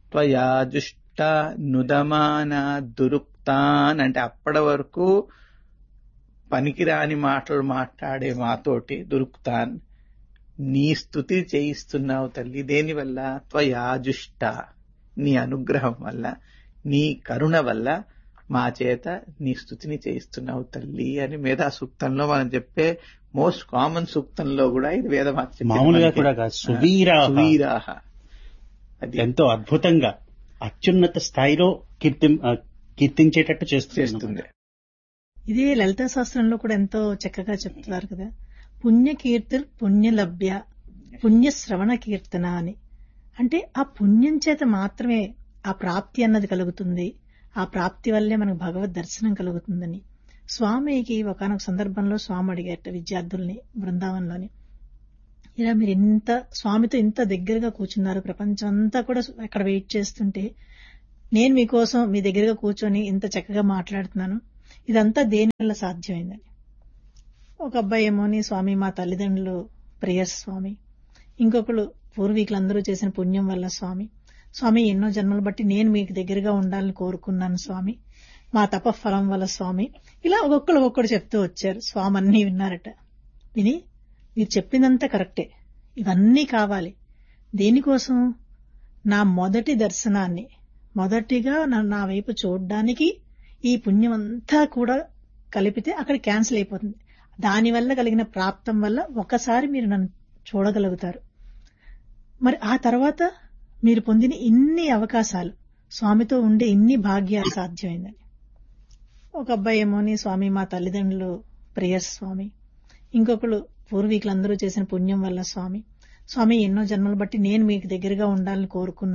త్వయాజుష్ట నుదమాన దురుక్తాన్ అంటే అప్పటి వరకు పనికిరాని మాటలు మాట్లాడే మాతోటి దురుక్తాన్ నీ స్థుతి చేయిస్తున్నావు తల్లి దేనివల్ల త్వయాజుష్ట నీ అనుగ్రహం వల్ల నీ కరుణ వల్ల మా చేత నీ స్థుతిని చేయిస్తున్నావు తల్లి అని మేధా సూక్తంలో మనం చెప్పే మోస్ట్ కామన్ సూక్తంలో కూడా ఇది వేదమాత మామూలుగా కూడా కాదు సువీరాహ సువీరాహ అది ఎంతో అద్భుతంగా అత్యున్నత స్థాయిలో కీర్తి ఆ, కీర్తించేటట్టు చేస్తుంది చేస్తుంది ఇది లలితా శాస్త్రంలో కూడా ఎంతో చక్కగా చెప్తున్నారు కదా పుణ్య కీర్తి పుణ్యలభ్య పుణ్య శ్రవణ కీర్తన అని అంటే ఆ పుణ్యం చేత మాత్రమే ఆ ప్రాప్తి అన్నది కలుగుతుంది ఆ ప్రాప్తి వల్లే మనకు భగవద్ దర్శనం కలుగుతుందని స్వామికి ఒకనొక సందర్భంలో స్వామి అడిగారట విద్యార్థుల్ని బృందావనంలోని ఇలా మీరు ఇంత స్వామితో ఇంత దగ్గరగా కూర్చున్నారు ప్రపంచం అంతా కూడా అక్కడ వెయిట్ చేస్తుంటే నేను మీకోసం మీ దగ్గరగా కూర్చొని ఇంత చక్కగా మాట్లాడుతున్నాను ఇదంతా దేని వల్ల సాధ్యమైందని ఒక అబ్బాయి ఏమోని స్వామి మా తల్లిదండ్రులు ప్రేయర్ స్వామి ఇంకొకరు పూర్వీకులందరూ చేసిన పుణ్యం వల్ల స్వామి స్వామి ఎన్నో జన్మలు బట్టి నేను మీకు దగ్గరగా ఉండాలని కోరుకున్నాను స్వామి మా తప ఫలం వల్ల స్వామి ఇలా ఒక్కొక్కరు ఒక్కొక్కడు చెప్తూ వచ్చారు స్వామి అన్నీ విన్నారట విని మీరు చెప్పిందంతా కరెక్టే ఇవన్నీ కావాలి దేనికోసం నా మొదటి దర్శనాన్ని మొదటిగా నా- నా వైపు చూడడానికి ఈ పుణ్యం అంతా కూడా కలిపితే అక్కడ క్యాన్సిల్ అయిపోతుంది దానివల్ల కలిగిన ప్రాప్తం వల్ల ఒకసారి మీరు నన్ను చూడగలుగుతారు మరి ఆ తర్వాత మీరు పొందిన ఇన్ని అవకాశాలు స్వామితో ఉండే ఇన్ని భాగ్యాలు సాధ్యమైందని ఒక అబ్బాయి ఏమోని స్వామి మా తల్లిదండ్రులు ప్రేయర్ స్వామి ఇంకొకరు పూర్వీకులందరూ చేసిన పుణ్యం వల్ల స్వామి స్వామి ఎన్నో జన్మలు బట్టి నేను మీకు దగ్గరగా ఉండాలని కోరుకున్నాను